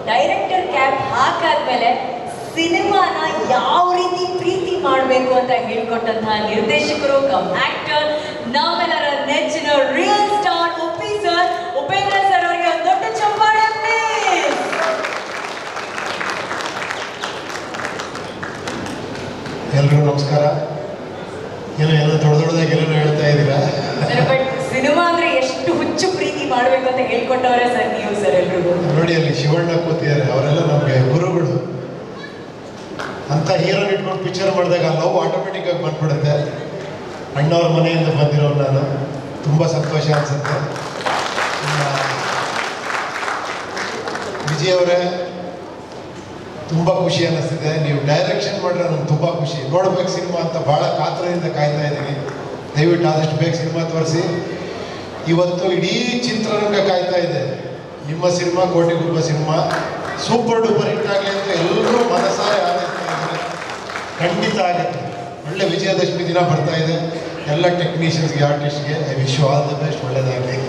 Director cap ಹಾಕಾದ್ಮೇಲೆ ಸಿನಿಮಾನ ಯಾವ ರೀತಿ ಪ್ರೀತಿ ಮಾಡಬೇಕು ಅಂತ ಹೇಳ್ಕೊಟ್ಟಂತಹ ನಿರ್ದೇಶಕರು ಕಮ್ ಆಕ್ಟರ್ ನಾವೆಲ್ಲರ ನೆಚ್ಚಿನ real star Uppi sir Upendra sir ಅವರಿಗೆ ಒಂದು ದೊಡ್ಡ ಚಪ್ಪಾಳೆ please. ಎಲ್ರಿಗೂ ನಮಸ್ಕಾರ ಏನೋ ಏನೋ ದೊಡ್ಡ ದೊಡ್ಡದಾಗಿ ಏನೇನೋ ಹೇಳ್ತಾ ಇದ್ದೀರಾ ಸರ್ ಬಟ್ ಸಿನಿಮಾ ಅಂದ್ರೆ ಎಷ್ಟು ಹುಚ್ಚು ಪ್ರೀತಿ ಮಾಡ್ಬೇಕು ಅಂತ ಹೇಳ್ಕೊಟ್ಟವ್ರೆ ಸರ್ ನೀವು ಸರ್ ಎಲ್ರಿಗೂ ನೋಡಿ ಅಲ್ಲಿ ಶಿವಣ್ಣ ಕೂತಿದ್ದಾರೆ ಅವರೆಲ್ಲ ನಮಗೆ ಗುರುಗಳು ಅಂತ ಹೀರೋ ಇಟ್ಕೊಂಡು ಪಿಕ್ಚರ್ ಮಾಡಿದಾಗ ಲವ್ ಆಟೋಮೆಟಿಕ್ ಆಗಿ ಬಂದ್ಬಿಡುತ್ತೆ ಅಣ್ಣವ್ರ ಮನೆಯಿಂದ ಬಂದಿರೋನು ನಾನು ತುಂಬ ಸಂತೋಷ ಅನ್ಸುತ್ತೆ ಇನ್ನ ವಿಜಯ್ ಅವರೇ ತುಂಬ ಖುಷಿ ಅನ್ನಿಸ್ತಿದೆ ನೀವು ಡೈರೆಕ್ಷನ್ ಮಾಡಿದ್ರೆ ನಂಗೆ ತುಂಬ ಖುಷಿ ನೋಡ್ಬೇಕು ಸಿನಿಮಾ ಅಂತ ಭಾಳ ಕಾತರದಿಂದ ಕಾಯ್ತಾ ಇದ್ದೀನಿ ದಯವಿಟ್ಟು ಆದಷ್ಟು ಬೇಗ ಸಿನಿಮಾ ತೋರಿಸಿ ಇವತ್ತು ಇಡೀ ಚಿತ್ರರಂಗ ಕಾಯ್ತಾ ಇದೆ ನಿಮ್ಮ cinema Kotigobba cinema super duper hit ಆಗಲಿ ಅಂತ ಎಲ್ಲರೂ ಮನಸಾರೆ ಹಾರೈಸ್ತಾ ಇದ್ದಾರೆ ಖಂಡಿತ ಆಗುತ್ತೆ ಒಳ್ಳೆ ವಿಜಯದಶಮಿ ದಿನ ಬರ್ತಾ ಇದೆ ಎಲ್ಲ ಟೆಕ್ನಿಷಿಯನ್ಸ್ಗೆ ಆರ್ಟಿಸ್ಟ್ಗೆ I wish all the best ಒಳ್ಳೇದಾಗಲಿ